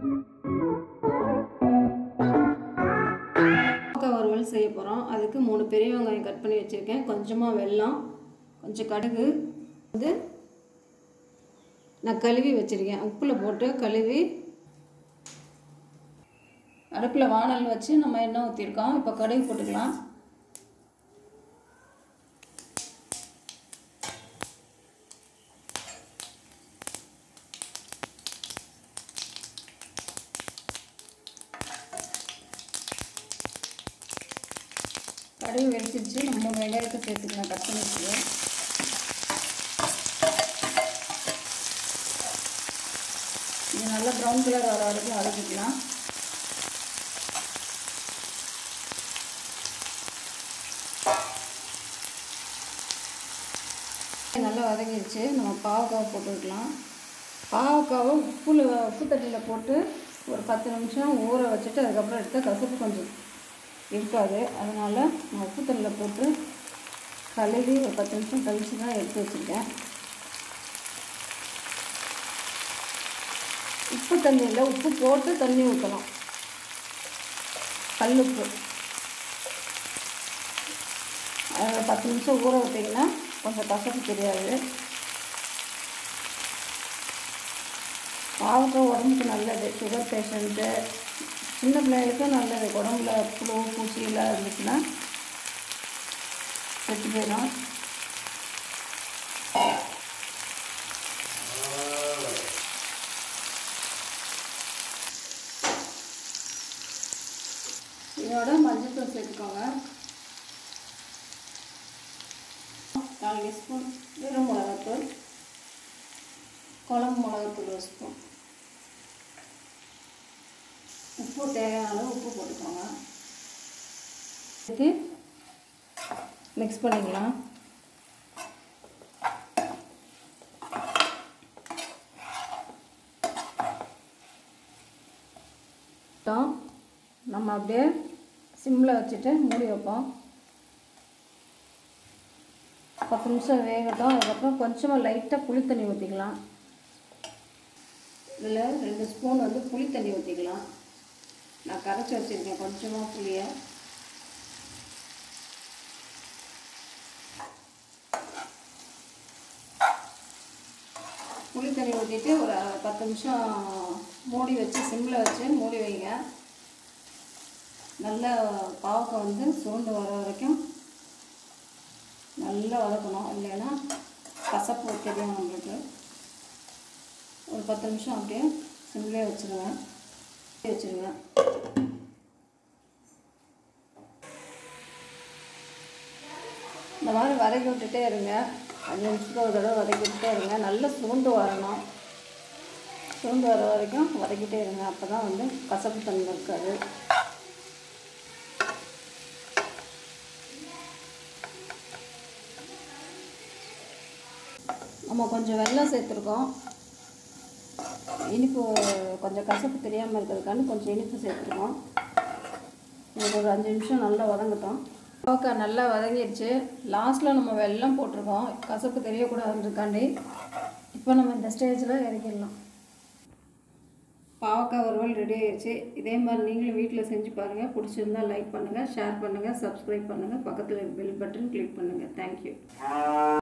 பாவக்காய் வறுவல் செய்ய போகிறோம் அதுக்கு மூணு பெரிய வெங்காயம் கட் பண்ணி வச்சுருக்கேன் கொஞ்சமாக வெல்லம் கொஞ்சம் கடுகு வந்து நான் கழுவி வச்சுருக்கேன் உப்பில் போட்டு கழுவி அடுப்பில் வானல் வச்சு நம்ம எண்ணெய் ஊற்றிருக்கோம் இப்போ கடுகு போட்டுக்கலாம் கடுகு வெடிச்சிருச்சு நம்ம வெங்காயத்தை சேர்த்துக்கலாம் கட் பண்ணி வச்சுருக்கேன் இது நல்லா ப்ரௌன் கலர் வர வரைக்கும் வதக்கிக்கலாம் நல்லா வதங்கிடுச்சு நம்ம பாவக்காவை போட்டுக்கலாம் பாவக்காவை உப்புல உப்பு தண்ணியில் போட்டு ஒரு பத்து நிமிஷம் ஊற வச்சுட்டு அதுக்கப்புறம் எடுத்தால் கசப்பு கொஞ்சம் இருக்காது அதனால் நான் உப்பு தண்ணியில் போட்டு கழுவி ஒரு பத்து நிமிஷம் கழிச்சு தான் எடுத்து வச்சுருக்கேன் உப்பு தண்ணியில் உப்பு போட்டு தண்ணி ஊற்றணும் கல்லுப்பு அதில் பத்து நிமிஷம் ஊற விட்டிங்கன்னா கொஞ்சம் கசப்பு தெரியாது பாவக்காய் உடம்புக்கு நல்லது சுகர் பேஷண்ட்டு சின்ன பிள்ளைகளுக்கும் நல்லது உடம்புல புழு பூச்சியெல்லாம் இருந்துச்சுன்னா செத்து போயிடும் இதோட மஞ்சள்தூள் சேர்த்துக்கோங்க நாலு டீஸ்பூன் வெறும் மிளகாத்தூள் குழம்பு மிளகாத்தூள் ஒரு ஸ்பூன் உப்பு தேவையான அளவு உப்பு போட்டுக்கோங்க இதுக்கு மிக்ஸ் பண்ணிக்கலாம் நம்ம அப்படியே சிம்மில் வச்சுட்டு மூடி வைப்போம் பத்து நிமிஷம் வேகட்டும் அதுக்கப்புறம் கொஞ்சமாக லைட்டாக புளி தண்ணி ஊற்றிக்கலாம் இதில் ரெண்டு ஸ்பூன் வந்து புளி தண்ணி ஊற்றிக்கலாம் நான் கரைச்சி வச்சுருக்கேன் கொஞ்சமாக புளியை புளி தண்ணி ஊற்றிட்டு ஒரு பத்து நிமிஷம் மூடி வச்சு சிம்மில் வச்சு மூடி வைங்க நல்லா பாவக்காய் வந்து சூண்டு வர வரைக்கும் நல்லா வதக்கணும் இல்லைன்னா கசப்பு தெரியும் நம்மளுக்கு ஒரு பத்து நிமிஷம் அப்படியே சிம்லேயே வச்சுருங்க வச்சுருங்க இந்த மாதிரி வதக்கி விட்டுட்டே இருங்க அஞ்சு நிமிஷத்துக்கு ஒரு தடவை வதக்கி விட்டுட்டே இருங்க நல்லா சூண்டு வரணும் சூண்டு வர வரைக்கும் வதக்கிட்டே இருங்க அப்போ தான் வந்து கசப்பு தன்மை இருக்காது நம்ம கொஞ்சம் வெல்லம் சேர்த்துருக்கோம் இனிப்பு கொஞ்சம் கசப்பு தெரியாமல் இருக்கிறதுக்காண்டி கொஞ்சம் இனிப்பு சேர்த்துருக்கோம் இது ஒரு அஞ்சு நிமிஷம் நல்லா வதங்கட்டும் பாவக்காய் நல்லா வதங்கிடுச்சு லாஸ்ட்டில் நம்ம வெல்லம் போட்டிருக்கோம் கசப்பு தெரியக்கூடாதுன்றதுக்காண்டி இப்போ நம்ம இந்த ஸ்டேஜில் இறக்கிடலாம் பாவக்காய் வறுவல் ரெடி ஆயிடுச்சு இதே மாதிரி நீங்களும் வீட்டில் செஞ்சு பாருங்கள் பிடிச்சிருந்தா லைக் பண்ணுங்கள் ஷேர் பண்ணுங்கள் சப்ஸ்கிரைப் பண்ணுங்கள் பக்கத்தில் பெல் பட்டன் கிளிக் பண்ணுங்கள் தேங்க்யூ